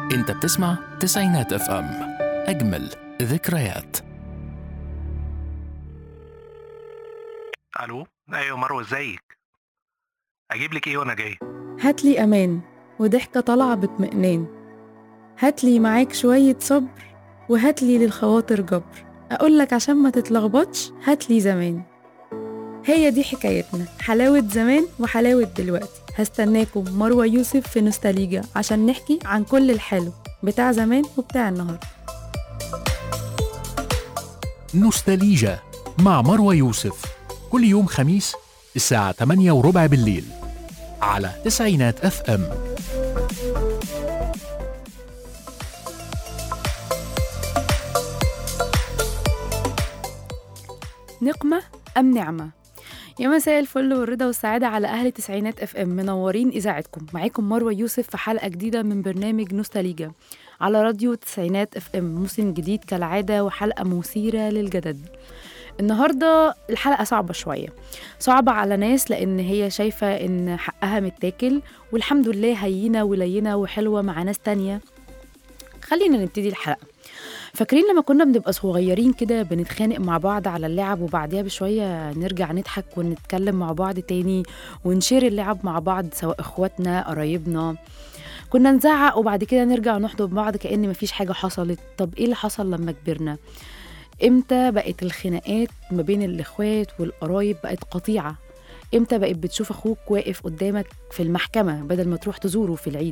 انت بتسمع تسعينات اف ام اجمل ذكريات الو ايوه مروه ازيك اجيب لك ايه وانا جاي هاتلي أمان وضحكة طالعة باطمئنان هاتلي معاك شوية صبر وهاتلي للخواطر جبر أقولك عشان ما تتلخبطش هاتلي زمان هي دي حكايتنا حلاوة زمان وحلاوة دلوقتي هستناكم مروة يوسف في نوستاليجا عشان نحكي عن كل الحلو بتاع زمان وبتاع النهاردة نوستاليجا مع مروى يوسف كل يوم خميس الساعة 8 وربع بالليل على تسعينات اف ام نقمة أم نعمة يا مساء الفل والرضا والسعادة على أهل تسعينات اف ام منورين إذاعتكم معاكم مروة يوسف في حلقة جديدة من برنامج نوستاليجا على راديو تسعينات اف ام موسم جديد كالعادة وحلقة مثيرة للجدل النهاردة الحلقة صعبة شوية صعبة على ناس لأن هي شايفة إن حقها متاكل والحمد لله هينة ولينة وحلوة مع ناس تانية خلينا نبتدي الحلقة فاكرين لما كنا بنبقى صغيرين كده بنتخانق مع بعض على اللعب وبعديها بشوية نرجع نضحك ونتكلم مع بعض تاني ونشير اللعب مع بعض سواء اخواتنا قرايبنا كنا نزعق وبعد كده نرجع نحضن بعض كأن مفيش حاجة حصلت طب ايه اللي حصل لما كبرنا امتى بقت الخناقات ما بين الاخوات والقرايب بقت قطيعة امتى بقت بتشوف اخوك واقف قدامك في المحكمة بدل ما تروح تزوره في العيد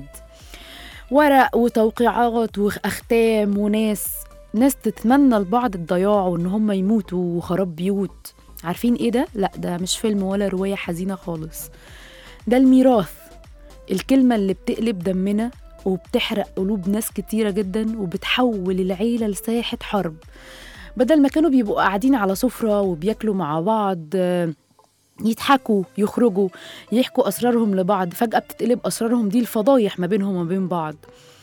ورق وتوقيعات واختام وناس ناس تتمنى لبعض الضياع وان هم يموتوا وخراب بيوت عارفين ايه ده لا ده مش فيلم ولا روايه حزينه خالص ده الميراث الكلمه اللي بتقلب دمنا وبتحرق قلوب ناس كتيره جدا وبتحول العيله لساحه حرب بدل ما كانوا بيبقوا قاعدين على سفره وبياكلوا مع بعض آه، يضحكوا يخرجوا يحكوا اسرارهم لبعض فجاه بتتقلب اسرارهم دي الفضايح ما بينهم وما بين بعض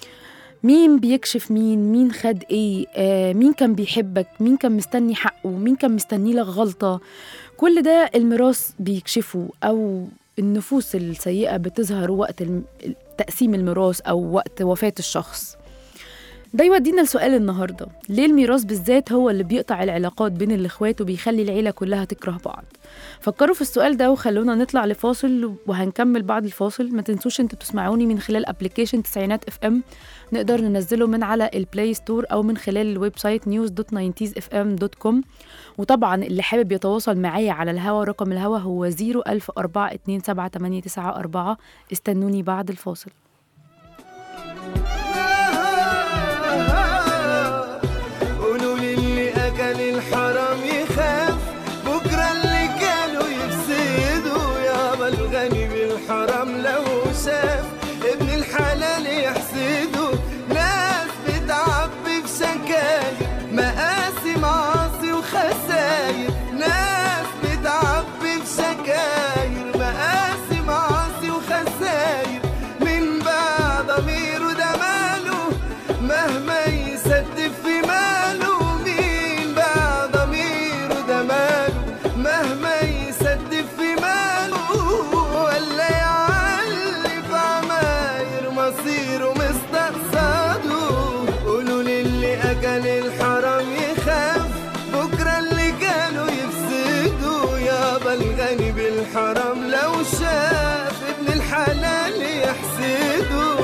مين بيكشف مين مين خد ايه آه مين كان بيحبك مين كان مستني حقه مين كان مستني لك غلطة كل ده الميراث بيكشفه او النفوس السيئة بتظهر وقت الم- تقسيم الميراث او وقت وفاة الشخص ده يودينا لسؤال النهاردة ليه الميراث بالذات هو اللي بيقطع العلاقات بين الاخوات وبيخلي العيلة كلها تكره بعض فكروا في السؤال ده وخلونا نطلع لفاصل وهنكمل بعد الفاصل ما تنسوش انتوا تسمعوني من خلال ابلكيشن تسعينات اف ام نقدر ننزله من على البلاي ستور او من خلال الويب سايت news.90sfm.com وطبعا اللي حابب يتواصل معايا على الهوا رقم الهوا هو 010427894 استنوني بعد الفاصل قولوا لي اللي اكل الحرام يخاف بكره اللي كانوا يفسدوا يابا الغني بالحرام لو شاف ابن الحلال يحسده ناس بتعبي في شكاير مقاسي معاصي وخساير ناس بتعبي في شكاير مقاسي معاصي وخساير من بعد ضميره ده ماله مهما يسدف في ماله مين بقى ضميره ده ماله مهما يسدف في ماله ولا يعلي في عماير مصيره مستقصده قولوا للي اكل الحرام يخاف بكره اللي كانوا يفسدوا يابا الغني بالحرام لو شاف ابن الحلال يحسده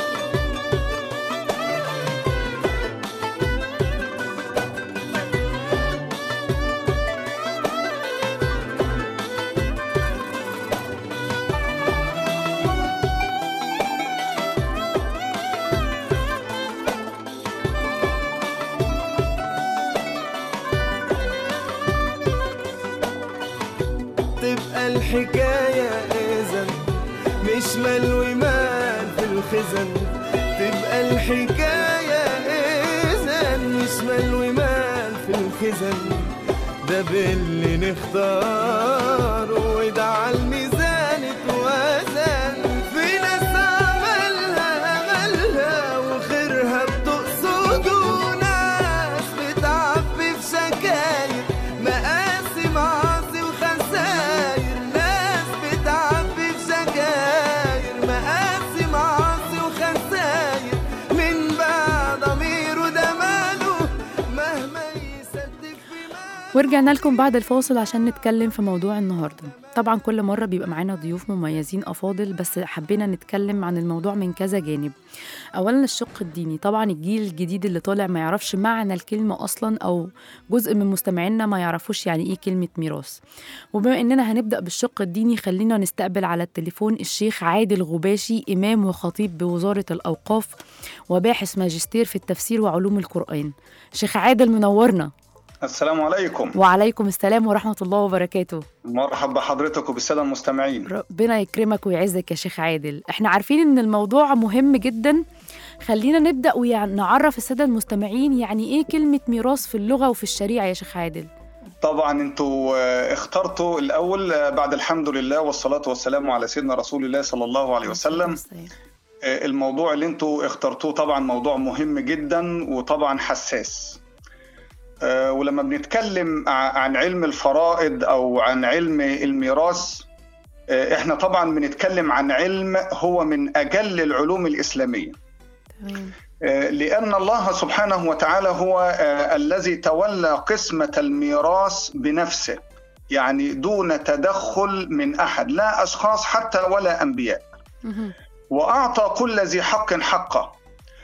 تبقى الحكاية إذن مش مال ومال في الخزن تبقى الحكاية إذن مش مال ومال في الخزن ده باللي نختاره وده على الميزان اتوزن في ناس عملها غلها وخيرها بتقصده ناس بتعبي في شكاير مقاسي معاصي وخساير ناس بتعبي في شكاير مقاسي معاصي وخساير من ورجعنا لكم بعد الفاصل عشان نتكلم في موضوع النهارده طبعا كل مرة بيبقى معانا ضيوف مميزين أفاضل بس حبينا نتكلم عن الموضوع من كذا جانب أولا الشق الديني طبعا الجيل الجديد اللي طالع ما يعرفش معنى الكلمة أصلا أو جزء من مستمعينا ما يعرفوش يعني إيه كلمة ميراث وبما إننا هنبدأ بالشق الديني خلينا نستقبل على التليفون الشيخ عادل غباشي إمام وخطيب بوزارة الأوقاف وباحث ماجستير في التفسير وعلوم القرآن شيخ عادل منورنا السلام عليكم وعليكم السلام ورحمة الله وبركاته مرحبا بحضرتك وبالسادة المستمعين ربنا يكرمك ويعزك يا شيخ عادل احنا عارفين ان الموضوع مهم جدا خلينا نبدأ ونعرف السادة المستمعين يعني ايه كلمة ميراث في اللغة وفي الشريعة يا شيخ عادل طبعا انتوا آه، اخترتوا الاول آه، بعد الحمد لله والصلاة والسلام على سيدنا رسول الله صلى الله عليه وسلم آه، الموضوع اللي انتوا اخترتوه طبعا موضوع مهم جدا وطبعا حساس آه، ولما بنتكلم ع- عن علم الفرائض او عن علم الميراث آه، احنا طبعا بنتكلم عن علم هو من اجل العلوم الاسلاميه تمام آه، لأن الله سبحانه وتعالى هو آه، الذي تولى قسمة الميراث بنفسه يعني دون تدخل من أحد لا أشخاص حتى ولا أنبياء مهم. وأعطى كل ذي حق حقه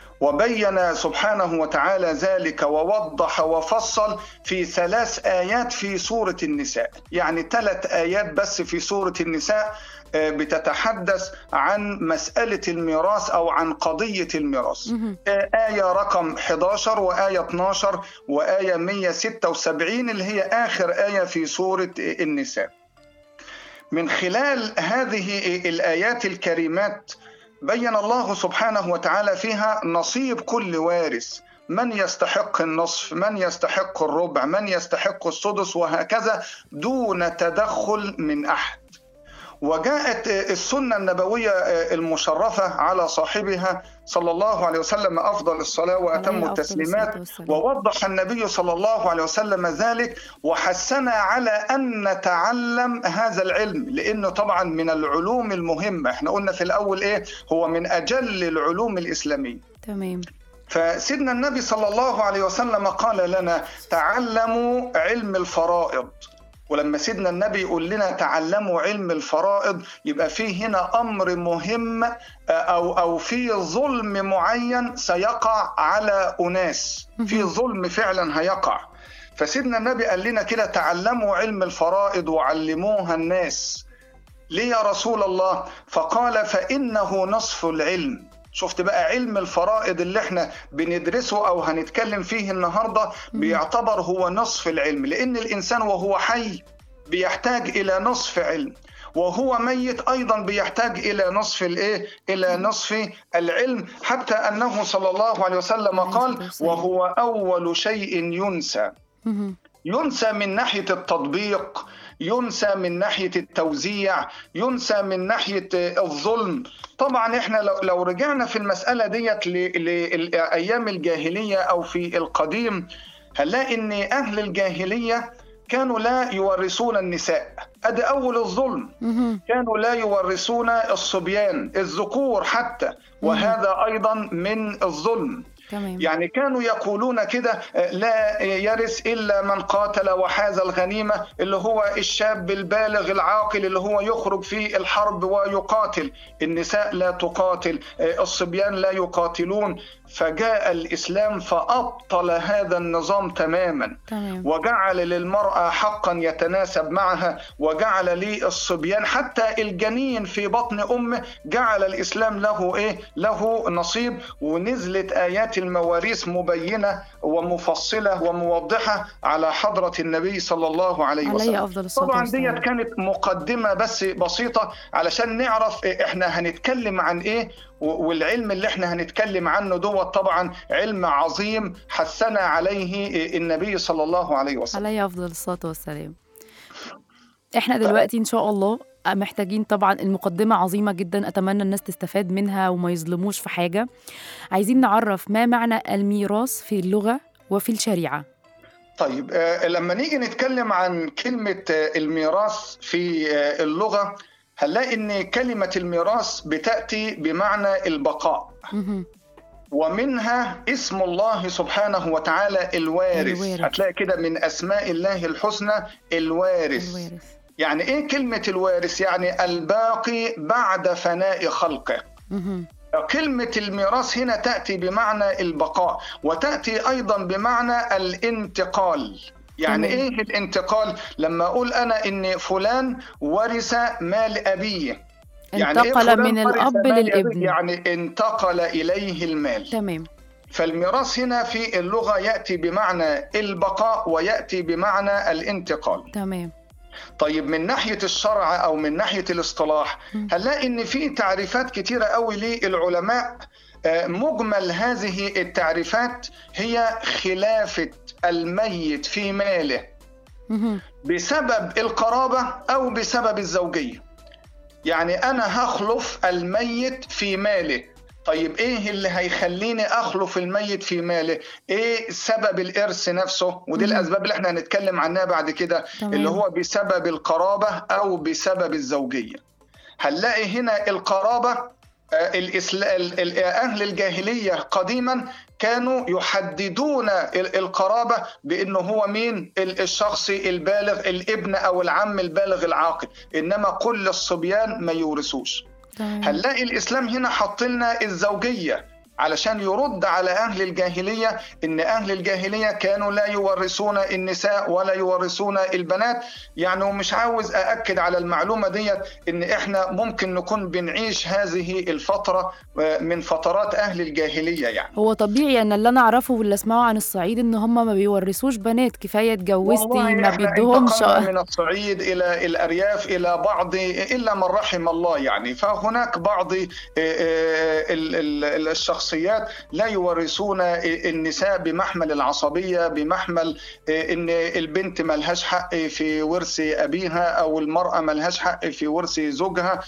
وبين سبحانه وتعالى ذلك ووضح وفصل في ثلاث آيات في سورة النساء يعني ثلاث آيات بس في سورة النساء آه، بتتحدث عن مسألة الميراث أو عن قضية الميراث مهم. آه، آية رقم 11 وآية 12 وآية 176 اللي هي آخر آية في سورة النساء من خلال هذه الآيات الكريمات بين الله سبحانه وتعالى فيها نصيب كل وارث من يستحق النصف من يستحق الربع من يستحق السدس وهكذا دون تدخل من أحد وجاءت السنة النبوية المشرفة على صاحبها صلى الله عليه وسلم أفضل الصلاة وأتم عليه أفضل التسليمات الصلاة والسلام. ووضح النبي صلى الله عليه وسلم ذلك وحثنا على أن نتعلم هذا العلم لأنه طبعا من العلوم المهمة احنا قلنا في الأول إيه هو من أجل العلوم الإسلامية تمام فسيدنا النبي صلى الله عليه وسلم قال لنا تعلموا علم الفرائض ولما سيدنا النبي يقول لنا تعلموا علم الفرائض يبقى فيه هنا امر مهم آه، او او في ظلم معين سيقع على اناس في ظلم فعلا هيقع فسيدنا النبي قال لنا كده تعلموا علم الفرائض وعلموها الناس ليه يا رسول الله فقال فانه نصف العلم شفت بقى علم الفرائض اللي احنا بندرسه او هنتكلم فيه النهارده بيعتبر هو نصف العلم لان الانسان وهو حي بيحتاج الى نصف علم وهو ميت ايضا بيحتاج الى نصف الايه الى نصف العلم حتى انه صلى الله عليه وسلم عليه قال الصلاة والسلام. وهو اول شيء ينسى مهم. ينسى من ناحيه التطبيق ينسى من ناحيه التوزيع ينسى من ناحيه الظلم طبعا احنا لو, لو رجعنا في المساله ديت لايام الجاهليه او في القديم هنلاقي ان اهل الجاهليه كانوا لا يورثون النساء ادي اول الظلم مهم. كانوا لا يورثون الصبيان الذكور حتى وهذا ايضا من الظلم تمام يعني كانوا يقولون كده آه، لا يرث الا من قاتل وحاز الغنيمه اللي هو الشاب البالغ العاقل اللي هو يخرج في الحرب ويقاتل النساء لا تقاتل آه، الصبيان لا يقاتلون فجاء الاسلام فابطل هذا النظام تماما تمام وجعل للمرأة حقا يتناسب معها وجعل للصبيان حتى الجنين في بطن أمه جعل الإسلام له إيه له نصيب ونزلت آيات المواريث مبينة ومفصلة وموضحة على حضرة النبي صلى الله عليه وسلم علي افضل الصلاه طبعا والسلام ديت كانت مقدمة بس بسيطة علشان نعرف إيه احنا هنتكلم عن ايه و- والعلم اللي احنا هنتكلم عنه دوت طبعا علم عظيم حثنا عليه إيه النبي صلى الله عليه وسلم علي افضل الصلاه والسلام احنا دلوقتي ان شاء الله محتاجين طبعا المقدمة عظيمة جدا أتمنى الناس تستفاد منها وما يظلموش في حاجة عايزين نعرف ما معنى الميراث في اللغة وفي الشريعة طيب آه، لما نيجي نتكلم عن كلمة آه، الميراث في آه، اللغة هنلاقي ان كلمة الميراث بتأتي بمعنى البقاء مهم. ومنها اسم الله سبحانه وتعالى الوارث, الوارث. هتلاقي كده من اسماء الله الحسنى الوارث الوارث يعني ايه كلمه الوارث يعني الباقي بعد فناء خلقه مهم. كلمة الميراث هنا تأتي بمعنى البقاء وتأتي أيضا بمعنى الانتقال يعني تمام. إيه الانتقال لما أقول أنا إن فلان ورث مال أبيه يعني إيه انتقل فلان من ورث الأب مال أبيه؟ للابن يعني انتقل إليه المال تمام فالميراث هنا في اللغة يأتي بمعنى البقاء ويأتي بمعنى الانتقال تمام طيب من ناحية الشرع أو من ناحية الاصطلاح مم. هنلاقي إن في تعريفات كتيرة قوي للعلماء آه، مجمل هذه التعريفات هي خلافة الميت في ماله مهم. بسبب القرابة أو بسبب الزوجية يعني أنا هخلف الميت في ماله طيب ايه اللي هيخليني اخلف الميت في ماله ايه سبب الارث نفسه ودي مم. الاسباب اللي احنا هنتكلم عنها بعد كده تمام. اللي هو بسبب القرابة او بسبب الزوجية هنلاقي هنا القرابة آه، الإسلا- ال- ال- أهل الجاهلية قديما كانوا يحددون ال- القرابة بأنه هو مين ال- الشخص البالغ الابن أو العم البالغ العاقل إنما كل الصبيان ما يورثوش تمام هنلاقي الإسلام هنا حط لنا الزوجية علشان يرد على أهل الجاهلية إن أهل الجاهلية كانوا لا يورثون النساء ولا يورثون البنات يعني ومش عاوز أأكد على المعلومة ديت إن إحنا ممكن نكون بنعيش هذه الفترة آه، من فترات أهل الجاهلية يعني هو طبيعي ان اللي انا اعرفه واللي اسمعه عن الصعيد ان هم ما بيورثوش بنات كفايه اتجوزتي والله ما إحنا بيدوهمش انتقلنا من الصعيد الى الارياف الى بعض الا من رحم الله يعني فهناك بعض آه، آه، ال- ال- الشخصيات لا يورثون النساء بمحمل العصبيه بمحمل آه، ان البنت ملهاش حق في ورث ابيها او المراه ملهاش حق في ورث زوجها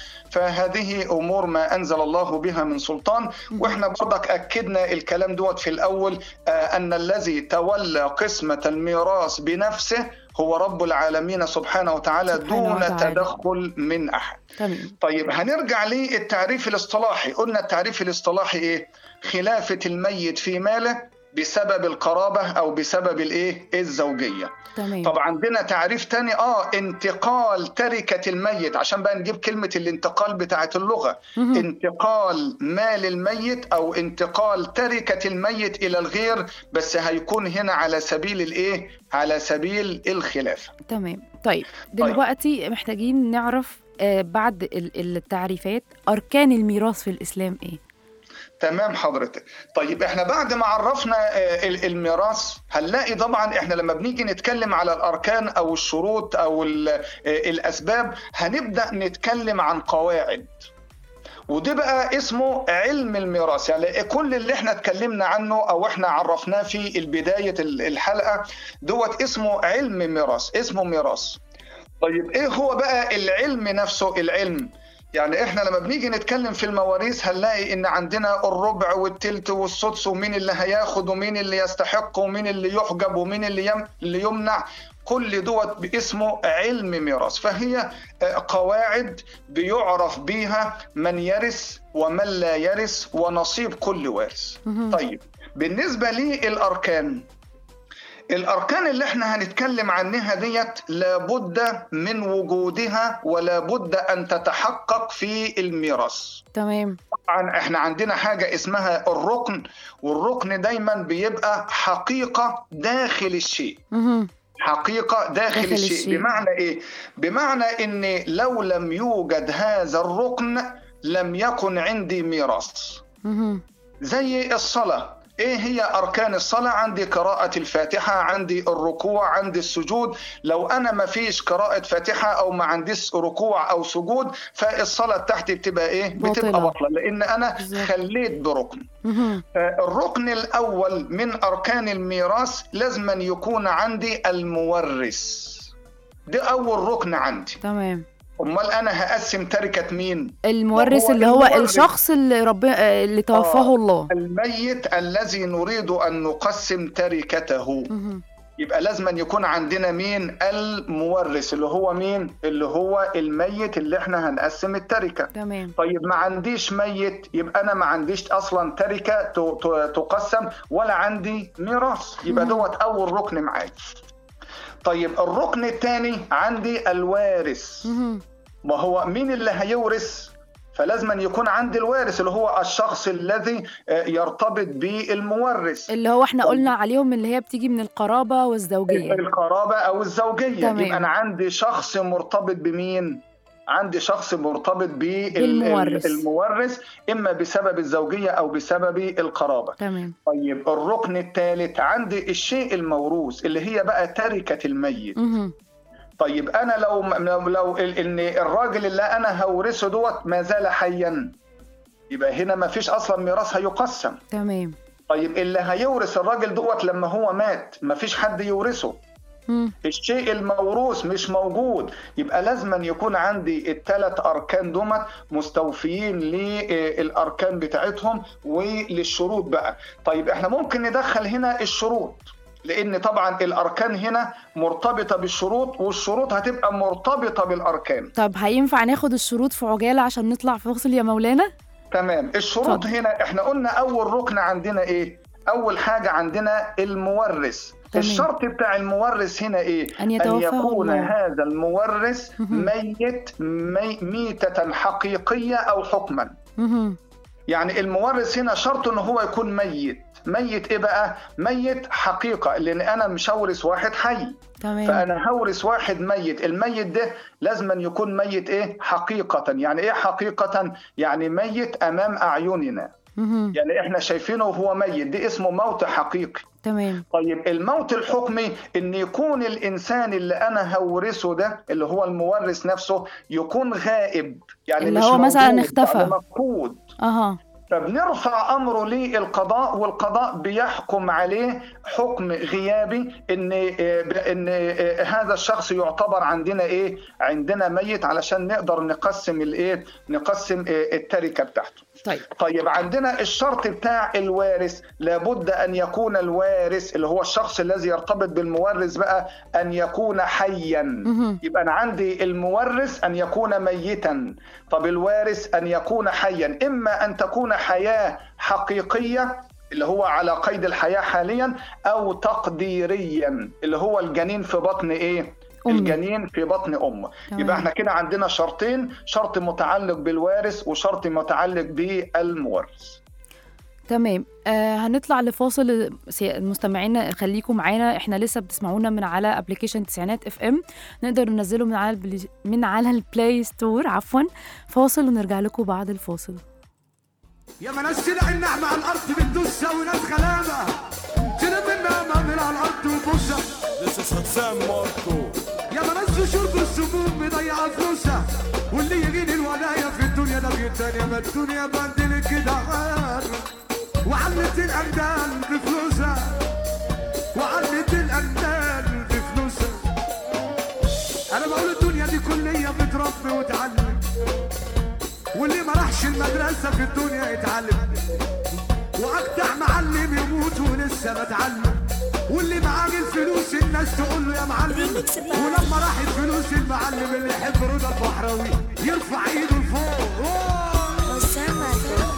فهذه امور ما انزل الله بها من سلطان واحنا برضك اكدنا الكلام دوت في الاول آه، ان الذي تولى قسمه الميراث بنفسه هو رب العالمين سبحانه وتعالى سبحانه دون وتعالى. تدخل من احد تمام طيب هنرجع للتعريف الاصطلاحي قلنا التعريف الاصطلاحي ايه خلافه الميت في ماله بسبب القرابه او بسبب الايه الزوجيه تمام طب عندنا تعريف تاني اه انتقال تركة الميت عشان بقى نجيب كلمة الانتقال بتاعت اللغة مهم. انتقال مال الميت او انتقال تركة الميت الى الغير بس هيكون هنا على سبيل الايه على سبيل الخلافة تمام طيب دلوقتي محتاجين نعرف آه بعد ال- التعريفات اركان الميراث في الاسلام ايه تمام حضرتك طيب احنا بعد ما عرفنا آه، ال- الميراث هنلاقي طبعا احنا لما بنيجي نتكلم على الاركان او الشروط او ال- آه، الاسباب هنبدا نتكلم عن قواعد وده بقى اسمه علم الميراث يعني كل اللي احنا اتكلمنا عنه او احنا عرفناه في البدايه ال- الحلقه دوت اسمه علم ميراث اسمه ميراث طيب ايه هو بقى العلم نفسه العلم يعني احنا لما بنيجي نتكلم في المواريث هنلاقي ان عندنا الربع والتلت والسدس ومين اللي هياخد ومين اللي يستحق ومين اللي يحجب ومين اللي يم اللي يمنع كل دوت باسمه علم ميراث فهي آه، قواعد بيعرف بيها من يرث ومن لا يرث ونصيب كل وارث مهم. طيب بالنسبة للأركان الأركان اللي احنا هنتكلم عنها ديت لابد من وجودها ولابد أن تتحقق في الميراث تمام طبعا احنا عندنا حاجة اسمها الركن والركن دايما بيبقى حقيقة داخل الشيء مهم. حقيقة داخل, داخل داخل الشيء. الشيء. بمعنى ايه بمعنى ان لو لم يوجد هذا الركن لم يكن عندي ميراث مهم. زي الصلاة ايه هي اركان الصلاة عندي قراءة الفاتحة عندي الركوع عندي السجود لو انا ما فيش قراءة فاتحة او ما عنديش ركوع او سجود فالصلاة بتاعتي بتبقى ايه بتبقى باطلة. بطلة لان انا بالظبط. خليت بركن مهم. الركن الأول من أركان الميراث لازم أن يكون عندي المورث ده أول ركن عندي تمام أمال أنا هقسم تركة مين؟ المورث وهو اللي هو المورث. الشخص اللي ربنا آه، اللي توفاه آه. الله الميت الذي نريد أن نقسم تركته مهم. يبقى لازم أن يكون عندنا مين المورث اللي هو مين اللي هو الميت اللي احنا هنقسم التركة تمام طيب ما عنديش ميت يبقى انا ما عنديش اصلا تركه ت- ت- تقسم ولا عندي ميراث يبقى مم. دوت اول ركن معايا طيب الركن الثاني عندي الوارث مهم. ما هو مين اللي هيورث فلازم أن يكون عندي الوارث اللي هو الشخص الذي آه، يرتبط بالمورث اللي هو احنا قلنا عليهم اللي هي بتيجي من القرابة والزوجية القرابة أو الزوجية تمام. يبقى أنا عندي شخص مرتبط بمين؟ عندي شخص مرتبط بالمورث. بالمورث إما بسبب الزوجية أو بسبب القرابة تمام طيب الركن الثالث عندي الشيء الموروث اللي هي بقى تركة الميت مهم. طيب أنا لو لو, لو ال- إن الراجل اللي أنا هورثه دوت ما زال حيا يبقى هنا ما فيش أصلا ميراث هيقسم تمام طيب اللي هيورث الراجل دوت لما هو مات ما فيش حد يورثه مم. الشيء الموروث مش موجود يبقى لازم يكون عندي الثلاث اركان دمت مستوفيين للاركان بتاعتهم وللشروط بقى طيب احنا ممكن ندخل هنا الشروط لان طبعا الاركان هنا مرتبطه بالشروط والشروط هتبقى مرتبطه بالاركان طب هينفع ناخد الشروط في عجالة عشان نطلع فاصل يا مولانا تمام الشروط اتفضل. هنا احنا قلنا اول ركن عندنا ايه اول حاجه عندنا المورث تمام. الشرط بتاع المورث هنا ايه أن يتوفاه يكون الله. هذا المورث مهم. ميت مي ميتة حقيقية أو حكما مهم. يعني المورث هنا شرط ان هو يكون ميت ميت ايه بقى ميت حقيقة لان انا مش هورث واحد حي تمام فانا هورث واحد ميت الميت ده لازم أن يكون ميت ايه حقيقة يعني ايه حقيقة يعني ميت امام اعيننا مهم. يعني احنا شايفينه وهو ميت دي اسمه موت حقيقي تمام طيب الموت الحكمي ان يكون الانسان اللي انا هورثه ده اللي هو المورث نفسه يكون غائب يعني اللي مش هو مثلاً موجود، اختفى. يعني مفقود اها فبنرفع امره للقضاء والقضاء بيحكم عليه حكم غيابي ان ان هذا الشخص يعتبر عندنا ايه عندنا ميت علشان نقدر نقسم الايه نقسم التركه بتاعته طيب طيب عندنا الشرط بتاع الوارث لابد ان يكون الوارث اللي هو الشخص الذي يرتبط بالمورث بقى ان يكون حيا مهم. يبقى انا عندي المورث ان يكون ميتا طب الوارث ان يكون حيا اما ان تكون حياه حقيقيه اللي هو على قيد الحياه حاليا او تقديريا اللي هو الجنين في بطن ايه أمه. الجنين في بطن امه تمام. يبقى احنا كده عندنا شرطين شرط متعلق بالوارث وشرط متعلق بالمورث تمام آه هنطلع لفاصل سي- المستمعين خليكم معانا احنا لسه بتسمعونا من على ابلكيشن تسعينات اف ام نقدر ننزله من على البلي... من على البلاي ستور عفوا فاصل ونرجع لكم بعد الفاصل يا ما ناس تلعب النعمة على الأرض بتدوسها وناس غلابة تلم النعمة من على الأرض وبوسها يا ما ناس شرب السموم مضيعة فلوسها واللي يجيني الولاية في الدنيا ده التانية ما الدنيا بدل كده غير وعلت الأندال بفلوسها وعلت الأندال بفلوسها أنا بقول الدنيا دي كلية بتربي وتعلم واللي ما راحش المدرسة في الدنيا يتعلم وأجدع معلم يموت ولسه بتعلم واللي معاه الفلوس الناس تقول له يا معلم ولما راحت فلوس المعلم اللي يحب رضا البحراوي يرفع ايده لفوق أوه. أسامة أسامة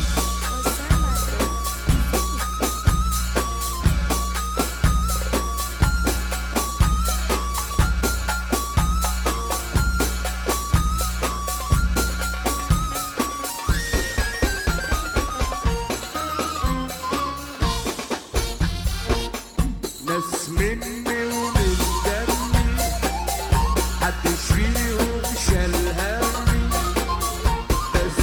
ناس مني ومن دمي محدش فيهم شال همي بس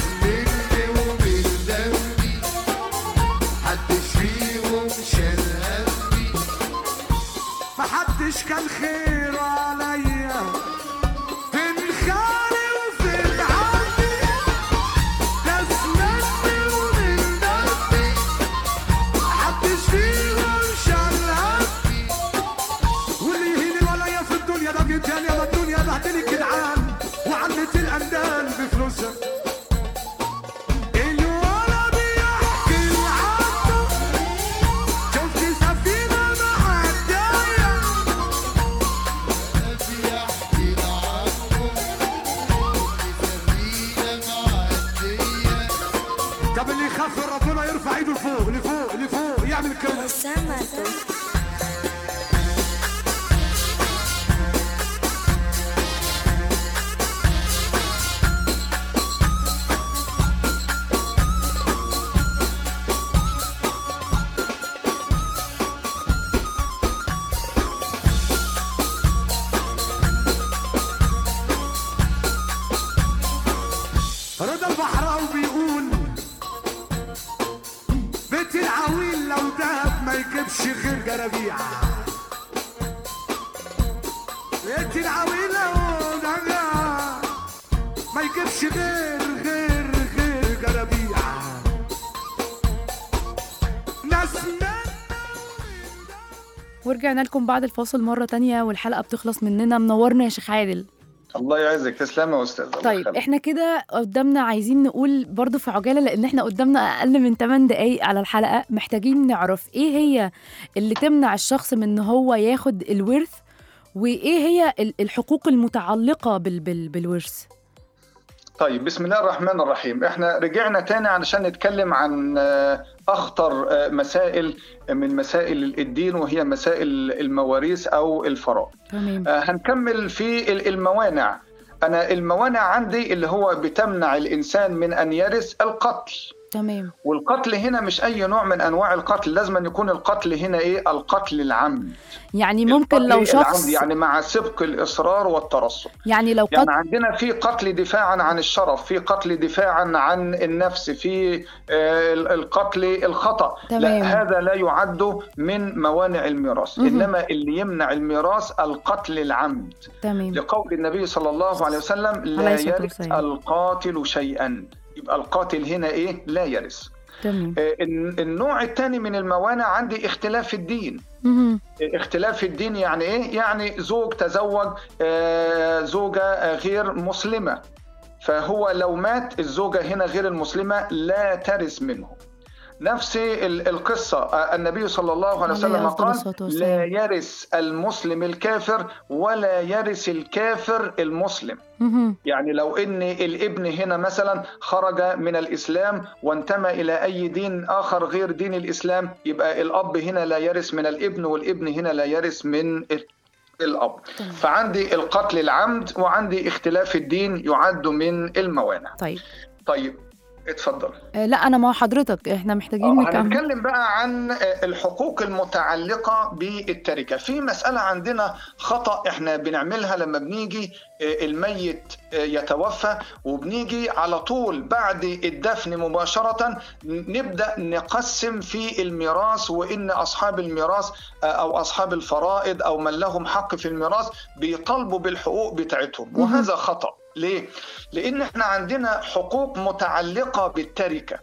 يغفر ربنا يرفع ايده لفوق لفوق لفوق يعمل كده رضا البحراوي بيقول بيت العويل لو دهب ما يجيبش غير جرابيع بيت العويل لو دهب ما يجيبش غير غير غير جرابيع ناس ورجعنا لكم بعد الفاصل مرة تانية والحلقة بتخلص مننا منورنا يا شيخ عادل الله يعزك تسلم يا استاذ الله طيب يخليك. احنا كده قدامنا عايزين نقول برضو في عجالة لان احنا قدامنا اقل من 8 دقايق على الحلقة محتاجين نعرف ايه هي اللي تمنع الشخص من ان هو ياخد الورث وايه هي ال- الحقوق المتعلقة بال بال بالورث طيب بسم الله الرحمن الرحيم احنا رجعنا تاني علشان نتكلم عن آه، اخطر آه، مسائل من مسائل الدين وهي مسائل المواريث او الفرائض تمام آه، هنكمل في ال- الموانع انا الموانع عندي اللي هو بتمنع الانسان من ان يرث القتل تمام والقتل هنا مش اي نوع من انواع القتل لازم أن يكون القتل هنا ايه القتل العمد يعني ممكن لو القتل شخص العمد يعني مع سبق الاصرار والترصد يعني لو يعني قتل عندنا في قتل دفاعا عن الشرف في قتل دفاعا عن النفس في آه، القتل الخطأ تمام. لا هذا لا يعد من موانع الميراث مهم. إنما اللي يمنع الميراث القتل العمد تمام لقول النبي صلى الله عليه وسلم لا عليه الصلاة يرث والسلام. القاتل شيئا يبقى القاتل هنا إيه لا يرث تمام آه، الن- النوع الثاني من الموانع عندي اختلاف الدين مهم. اختلاف الدين يعني ايه؟ يعني زوج تزوج آه، زوجة آه، غير مسلمة فهو لو مات الزوجة هنا غير المسلمة لا ترث منه نفس ال- القصة آه، النبي صلى الله عليه عليه وسلم أفضل قال الصلاة والسلام. لا يرث المسلم الكافر ولا يرث الكافر المسلم مهم. يعني لو ان الابن هنا مثلا خرج من الاسلام وانتمى الى اي دين اخر غير دين الاسلام يبقى الاب هنا لا يرث من الابن والابن هنا لا يرث من ال- الاب تمام. فعندي القتل العمد وعندي اختلاف الدين يعد من الموانع طيب طيب اتفضل آه، لا انا مع حضرتك احنا محتاجين آه، نكمل هنتكلم بقى عن آه، الحقوق المتعلقة بالتركة في مسألة عندنا خطأ احنا بنعملها لما بنيجي آه، الميت آه، يتوفى وبنيجي على طول بعد الدفن مباشرة نبدأ نقسم في الميراث وإن أصحاب الميراث آه، أو أصحاب الفرائض أو من لهم حق في الميراث بيطالبوا بالحقوق بتاعتهم مهم. وهذا خطأ ليه؟ لأن احنا عندنا حقوق متعلقة بالتركة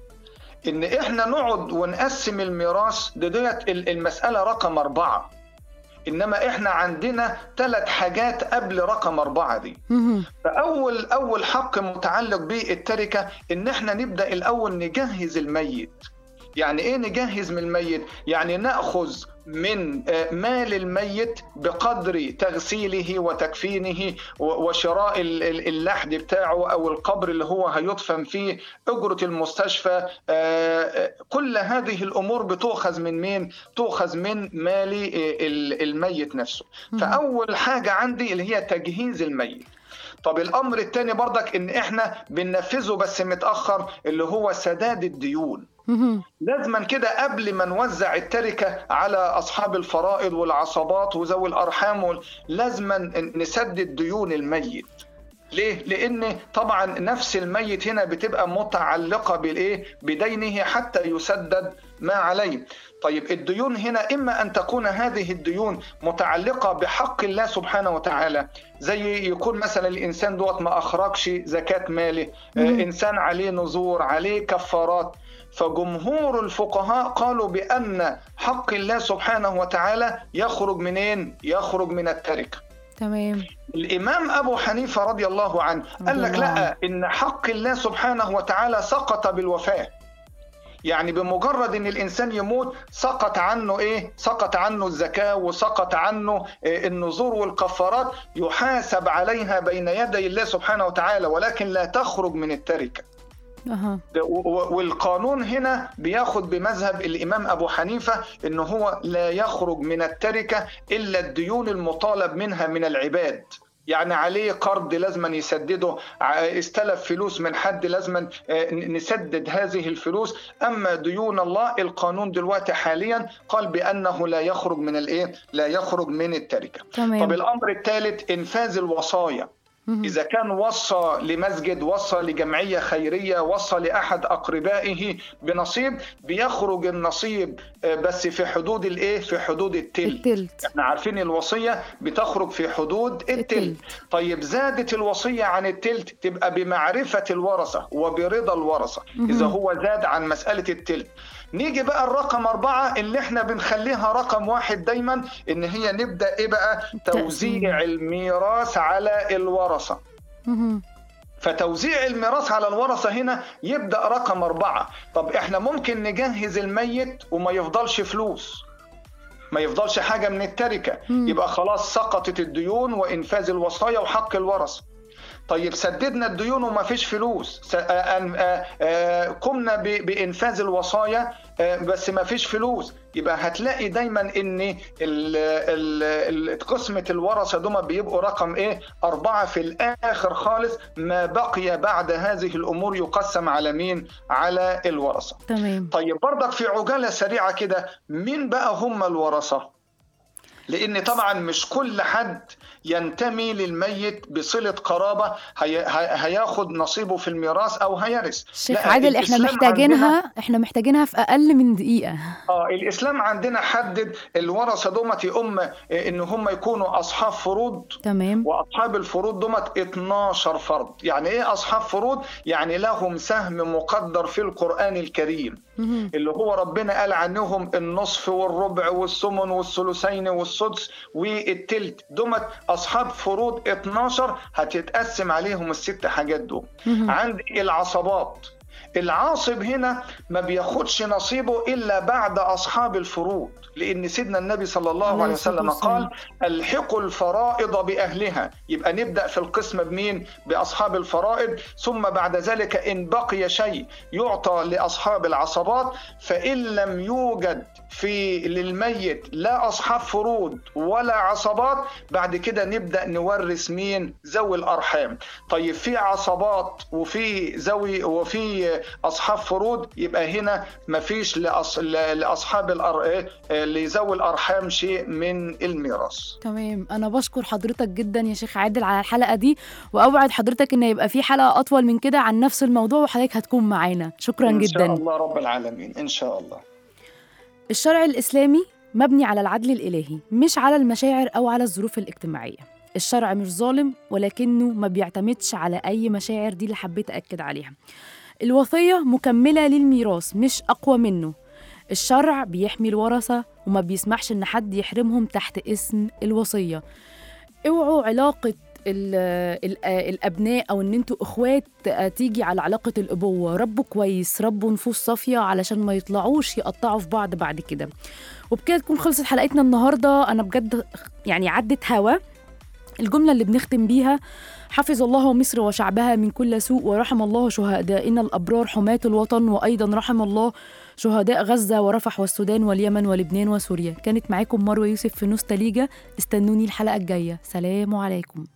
ان احنا نقعد ونقسم الميراث ده ديت ال- المساله رقم اربعه انما احنا عندنا ثلاث حاجات قبل رقم اربعه دي مهم. فاول اول حق متعلق بالتركه ان احنا نبدا الاول نجهز الميت يعني ايه نجهز من الميت يعني ناخذ من آه، مال الميت بقدر تغسيله وتكفينه و- وشراء ال- ال- اللحد بتاعه او القبر اللي هو هيدفن فيه اجره المستشفى آه، آه، كل هذه الامور بتؤخذ من مين تؤخذ من مال آه، ال- الميت نفسه مهم. فاول حاجه عندي اللي هي تجهيز الميت طب الامر الثاني برضك ان احنا بننفذه بس متاخر اللي هو سداد الديون مهم. لازما كده قبل ما نوزع التركه على اصحاب الفرائض والعصبات وذوي الارحام وال- لازما نسدد ديون الميت ليه؟ لأن طبعا نفس الميت هنا بتبقى متعلقة بالإيه؟ بدينه حتى يسدد ما عليه. طيب الديون هنا إما أن تكون هذه الديون متعلقة بحق الله سبحانه وتعالى زي يكون مثلا الإنسان دوت ما أخرجش زكاة ماله، آه، مم. إنسان عليه نذور، عليه كفارات. فجمهور الفقهاء قالوا بأن حق الله سبحانه وتعالى يخرج منين؟ يخرج من التركة. تمام الإمام أبو حنيفة رضي الله عنه قال لك رضي الله لا إن حق الله سبحانه وتعالى سقط بالوفاة يعني بمجرد ان الانسان يموت سقط عنه ايه سقط عنه الزكاه وسقط عنه إيه النذور والكفارات يحاسب عليها بين يدي الله سبحانه وتعالى ولكن لا تخرج من التركه اها ده- و- و- والقانون هنا بياخد بمذهب الامام ابو حنيفه ان هو لا يخرج من التركه الا الديون المطالب منها من العباد يعني عليه قرض لازم يسدده ع- استلف فلوس من حد لازم آه، ن- نسدد هذه الفلوس اما ديون الله القانون دلوقتي حاليا قال بانه لا يخرج من الايه لا يخرج من التركه طب تمام الامر الثالث انفاذ الوصايا مهم. إذا كان وصى لمسجد وصى لجمعية خيرية وصى لأحد أقربائه بنصيب بيخرج النصيب آه، بس في حدود الإيه؟ في حدود التلت التلت احنا عارفين الوصية بتخرج في حدود التلت التلت. طيب زادت الوصية عن التلت تبقى بمعرفة الورثة وبرضا الورثة مهم. إذا هو زاد عن مسألة التلت نيجي بقى الرقم أربعة اللي احنا بنخليها رقم واحد دايما إن هي نبدأ إيه بقى التقسيم. توزيع الميراث على الورثة مهم. فتوزيع الميراث على الورثة هنا يبدأ رقم أربعة طب إحنا ممكن نجهز الميت وما يفضلش فلوس ما يفضلش حاجة من التركة مم. يبقى خلاص سقطت الديون وإنفاذ الوصايا وحق الورثة طيب سددنا الديون وما فيش فلوس س- آه، آه، آه، قمنا ب- بإنفاذ الوصايا آه، بس ما فيش فلوس يبقى هتلاقي دايما ان ال- ال- ال- قسمة الورثة دول بيبقوا رقم ايه أربعة في الآخر خالص ما بقي بعد هذه الأمور يقسم على مين على الورثة تمام طيب برضك في عجالة سريعة كده مين بقى هم الورثة لان طبعا مش كل حد ينتمي للميت بصلة قرابة هي... هي... هياخد نصيبه في الميراث او هيرث شيخ لا، عادل احنا الإسلام محتاجينها احنا محتاجينها في اقل من دقيقة اه الاسلام عندنا حدد الورثه دومت يا ام ان هم يكونوا اصحاب فروض تمام واصحاب الفروض دومت 12 فرد يعني ايه اصحاب فروض يعني لهم سهم مقدر في القران الكريم مهم. اللي هو ربنا قال عنهم النصف والربع والثمن والثلثين والسدس والتلت دومت اصحاب فروض 12 هتتقسم عليهم الست حاجات دول مهم. عندي العصبات العاصب هنا ما بياخدش نصيبه الا بعد اصحاب الفروض لان سيدنا النبي صلى الله عليه عليه الصلاة وسلم والسلام. قال الحقوا الفرائض باهلها يبقى نبدا في القسمه بمين باصحاب الفرائض ثم بعد ذلك ان بقي شيء يعطى لاصحاب العصبات فان لم يوجد في للميت لا اصحاب فروض ولا عصبات بعد كده نبدا نورث مين ذوي الارحام طيب في عصبات وفي ذوي وفي اصحاب فروض يبقى هنا مفيش لأص... لاصحاب الأر... إيه؟ لذوي الارحام شيء من الميراث تمام انا بشكر حضرتك جدا يا شيخ عادل على الحلقة دي واوعد حضرتك ان يبقى في حلقة اطول من كده عن نفس الموضوع وحضرتك هتكون معانا شكرا ان جدا شاء الله رب العالمين ان شاء الله الشرع الإسلامي مبني على العدل الإلهي مش على المشاعر أو على الظروف الاجتماعية الشرع مش ظالم ولكنه ما بيعتمدش على أي مشاعر دي اللي حبيت أكد عليها الوصية مكملة للميراث مش أقوى منه الشرع بيحمي الورثة وما بيسمحش إن حد يحرمهم تحت اسم الوصية اوعوا علاقة ال ال الأبناء أو إن أنتوا إخوات تيجي على علاقة الأبوة ربوا كويس ربوا نفوس صافية علشان ما يطلعوش يقطعوا في بعض بعد كده وبكده تكون خلصت حلقتنا النهاردة أنا بجد يعني عدت هوا الجملة اللي بنختم بيها حفظ الله مصر وشعبها من كل سوء ورحم الله شهدائنا الأبرار حماة الوطن وأيضا رحم الله شهداء غزة ورفح والسودان واليمن ولبنان وسوريا كانت معاكم مروة يوسف في نوستاليجا استنوني الحلقة الجاية سلام عليكم